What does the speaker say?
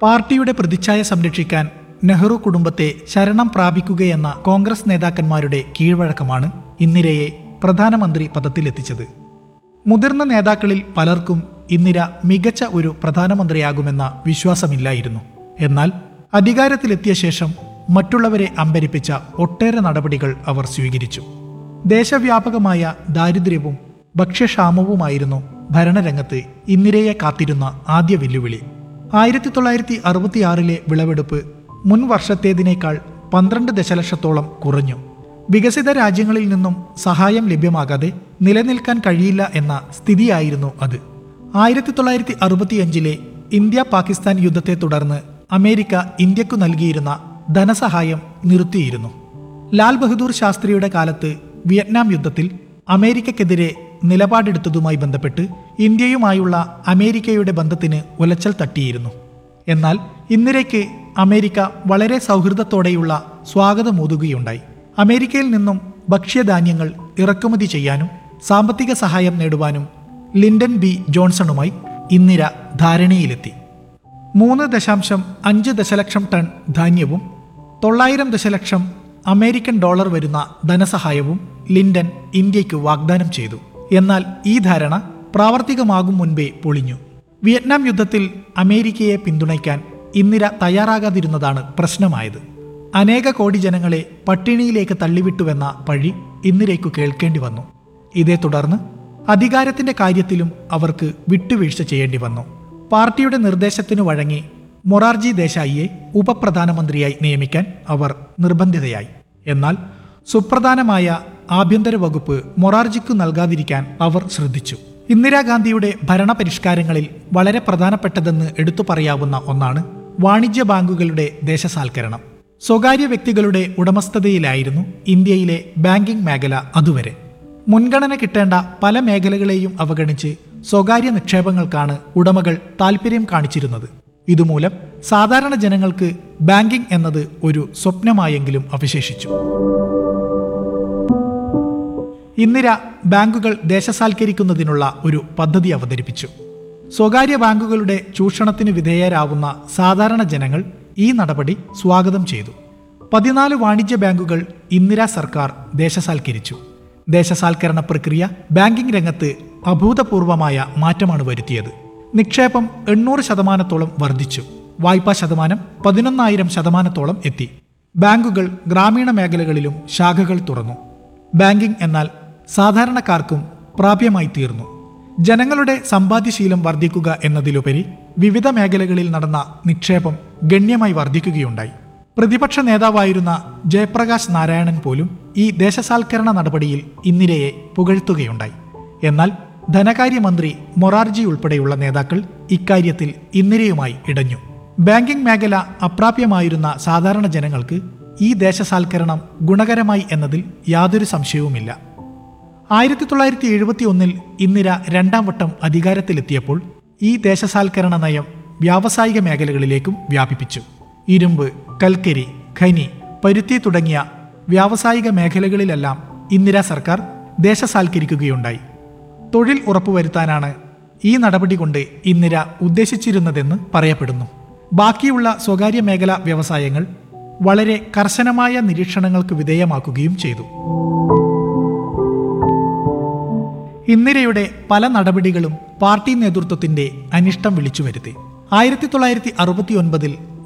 പാർട്ടിയുടെ പ്രതിച്ഛായ സംരക്ഷിക്കാൻ നെഹ്റു കുടുംബത്തെ ശരണം പ്രാപിക്കുകയെന്ന കോൺഗ്രസ് നേതാക്കന്മാരുടെ കീഴ്വഴക്കമാണ് ഇന്ദിരയെ പ്രധാനമന്ത്രി പദത്തിലെത്തിച്ചത് മുതിർന്ന നേതാക്കളിൽ പലർക്കും ഇന്ദിര മികച്ച ഒരു പ്രധാനമന്ത്രിയാകുമെന്ന വിശ്വാസമില്ലായിരുന്നു എന്നാൽ അധികാരത്തിലെത്തിയ ശേഷം മറ്റുള്ളവരെ അമ്പരിപ്പിച്ച ഒട്ടേറെ നടപടികൾ അവർ സ്വീകരിച്ചു ദേശവ്യാപകമായ ദാരിദ്ര്യവും ഭക്ഷ്യക്ഷാമവുമായിരുന്നു ഭരണരംഗത്ത് ഇന്ദിരയെ കാത്തിരുന്ന ആദ്യ വെല്ലുവിളി ആയിരത്തി തൊള്ളായിരത്തി അറുപത്തിയാറിലെ വിളവെടുപ്പ് മുൻ വർഷത്തേതിനേക്കാൾ പന്ത്രണ്ട് ദശലക്ഷത്തോളം കുറഞ്ഞു വികസിത രാജ്യങ്ങളിൽ നിന്നും സഹായം ലഭ്യമാകാതെ നിലനിൽക്കാൻ കഴിയില്ല എന്ന സ്ഥിതിയായിരുന്നു അത് ആയിരത്തി തൊള്ളായിരത്തി അറുപത്തിയഞ്ചിലെ ഇന്ത്യ പാകിസ്ഥാൻ യുദ്ധത്തെ തുടർന്ന് അമേരിക്ക ഇന്ത്യക്കു നൽകിയിരുന്ന ധനസഹായം നിർത്തിയിരുന്നു ലാൽ ബഹദൂർ ശാസ്ത്രിയുടെ കാലത്ത് വിയറ്റ്നാം യുദ്ധത്തിൽ അമേരിക്കക്കെതിരെ നിലപാടെടുത്തതുമായി ബന്ധപ്പെട്ട് ഇന്ത്യയുമായുള്ള അമേരിക്കയുടെ ബന്ധത്തിന് ഉലച്ചൽ തട്ടിയിരുന്നു എന്നാൽ ഇന്ദിരയ്ക്ക് അമേരിക്ക വളരെ സൗഹൃദത്തോടെയുള്ള സ്വാഗതമോതുകയുണ്ടായി അമേരിക്കയിൽ നിന്നും ഭക്ഷ്യധാന്യങ്ങൾ ഇറക്കുമതി ചെയ്യാനും സാമ്പത്തിക സഹായം നേടുവാനും ലിൻഡൻ ബി ജോൺസണുമായി ഇന്ദിര ധാരണയിലെത്തി മൂന്ന് ദശാംശം അഞ്ച് ദശലക്ഷം ടൺ ധാന്യവും തൊള്ളായിരം ദശലക്ഷം അമേരിക്കൻ ഡോളർ വരുന്ന ധനസഹായവും ലിൻഡൻ ഇന്ത്യയ്ക്ക് വാഗ്ദാനം ചെയ്തു എന്നാൽ ഈ ധാരണ പ്രാവർത്തികമാകും മുൻപേ പൊളിഞ്ഞു വിയറ്റ്നാം യുദ്ധത്തിൽ അമേരിക്കയെ പിന്തുണയ്ക്കാൻ ഇന്ദിര തയ്യാറാകാതിരുന്നതാണ് പ്രശ്നമായത് അനേക കോടി ജനങ്ങളെ പട്ടിണിയിലേക്ക് തള്ളിവിട്ടുവെന്ന പഴി ഇന്ദിരയ്ക്കു കേൾക്കേണ്ടി വന്നു ഇതേ തുടർന്ന് അധികാരത്തിന്റെ കാര്യത്തിലും അവർക്ക് വിട്ടുവീഴ്ച ചെയ്യേണ്ടി വന്നു പാർട്ടിയുടെ നിർദ്ദേശത്തിനു വഴങ്ങി മൊറാർജി ദേശായിയെ ഉപപ്രധാനമന്ത്രിയായി നിയമിക്കാൻ അവർ നിർബന്ധിതയായി എന്നാൽ സുപ്രധാനമായ ആഭ്യന്തര വകുപ്പ് മൊറാർജിക്കു നൽകാതിരിക്കാൻ അവർ ശ്രദ്ധിച്ചു ഇന്ദിരാഗാന്ധിയുടെ ഭരണപരിഷ്കാരങ്ങളിൽ വളരെ പ്രധാനപ്പെട്ടതെന്ന് എടുത്തു പറയാവുന്ന ഒന്നാണ് വാണിജ്യ ബാങ്കുകളുടെ ദേശസാൽക്കരണം സ്വകാര്യ വ്യക്തികളുടെ ഉടമസ്ഥതയിലായിരുന്നു ഇന്ത്യയിലെ ബാങ്കിംഗ് മേഖല അതുവരെ മുൻഗണന കിട്ടേണ്ട പല മേഖലകളെയും അവഗണിച്ച് സ്വകാര്യ നിക്ഷേപങ്ങൾക്കാണ് ഉടമകൾ താൽപ്പര്യം കാണിച്ചിരുന്നത് ഇതുമൂലം സാധാരണ ജനങ്ങൾക്ക് ബാങ്കിംഗ് എന്നത് ഒരു സ്വപ്നമായെങ്കിലും അവശേഷിച്ചു ഇന്ദിര ബാങ്കുകൾ ദേശസാൽക്കരിക്കുന്നതിനുള്ള ഒരു പദ്ധതി അവതരിപ്പിച്ചു സ്വകാര്യ ബാങ്കുകളുടെ ചൂഷണത്തിന് വിധേയരാവുന്ന സാധാരണ ജനങ്ങൾ ഈ നടപടി സ്വാഗതം ചെയ്തു പതിനാല് വാണിജ്യ ബാങ്കുകൾ ഇന്ദിര സർക്കാർ ദേശസാൽക്കരിച്ചു ദേശസാൽക്കരണ പ്രക്രിയ ബാങ്കിംഗ് രംഗത്ത് അഭൂതപൂർവമായ മാറ്റമാണ് വരുത്തിയത് നിക്ഷേപം എണ്ണൂറ് ശതമാനത്തോളം വർദ്ധിച്ചു വായ്പാ ശതമാനം പതിനൊന്നായിരം ശതമാനത്തോളം എത്തി ബാങ്കുകൾ ഗ്രാമീണ മേഖലകളിലും ശാഖകൾ തുറന്നു ബാങ്കിംഗ് എന്നാൽ സാധാരണക്കാർക്കും പ്രാപ്യമായി തീർന്നു ജനങ്ങളുടെ സമ്പാദ്യശീലം വർദ്ധിക്കുക എന്നതിലുപരി വിവിധ മേഖലകളിൽ നടന്ന നിക്ഷേപം ഗണ്യമായി വർദ്ധിക്കുകയുണ്ടായി പ്രതിപക്ഷ നേതാവായിരുന്ന ജയപ്രകാശ് നാരായണൻ പോലും ഈ ദേശസാൽക്കരണ നടപടിയിൽ ഇന്ദിരയെ പുകഴ്ത്തുകയുണ്ടായി എന്നാൽ ധനകാര്യമന്ത്രി മൊറാർജി ഉൾപ്പെടെയുള്ള നേതാക്കൾ ഇക്കാര്യത്തിൽ ഇന്ദിരയുമായി ഇടഞ്ഞു ബാങ്കിംഗ് മേഖല അപ്രാപ്യമായിരുന്ന സാധാരണ ജനങ്ങൾക്ക് ഈ ദേശസാൽക്കരണം ഗുണകരമായി എന്നതിൽ യാതൊരു സംശയവുമില്ല ആയിരത്തി തൊള്ളായിരത്തി എഴുപത്തി ഒന്നിൽ ഇന്ദിര രണ്ടാം വട്ടം അധികാരത്തിലെത്തിയപ്പോൾ ഈ ദേശസാൽക്കരണ നയം വ്യാവസായിക മേഖലകളിലേക്കും വ്യാപിപ്പിച്ചു ഇരുമ്പ് കൽക്കരി ഖനി പരുത്തി തുടങ്ങിയ വ്യാവസായിക മേഖലകളിലെല്ലാം ഇന്ദിര സർക്കാർ ദേശസാൽക്കരിക്കുകയുണ്ടായി തൊഴിൽ ഉറപ്പുവരുത്താനാണ് ഈ നടപടി കൊണ്ട് ഇന്ദിര ഉദ്ദേശിച്ചിരുന്നതെന്ന് പറയപ്പെടുന്നു ബാക്കിയുള്ള സ്വകാര്യ മേഖല വ്യവസായങ്ങൾ വളരെ കർശനമായ നിരീക്ഷണങ്ങൾക്ക് വിധേയമാക്കുകയും ചെയ്തു ഇന്ദിരയുടെ പല നടപടികളും പാർട്ടി നേതൃത്വത്തിന്റെ അനിഷ്ടം വിളിച്ചു വരുത്തി ആയിരത്തി തൊള്ളായിരത്തി അറുപത്തി ഒൻപതിൽ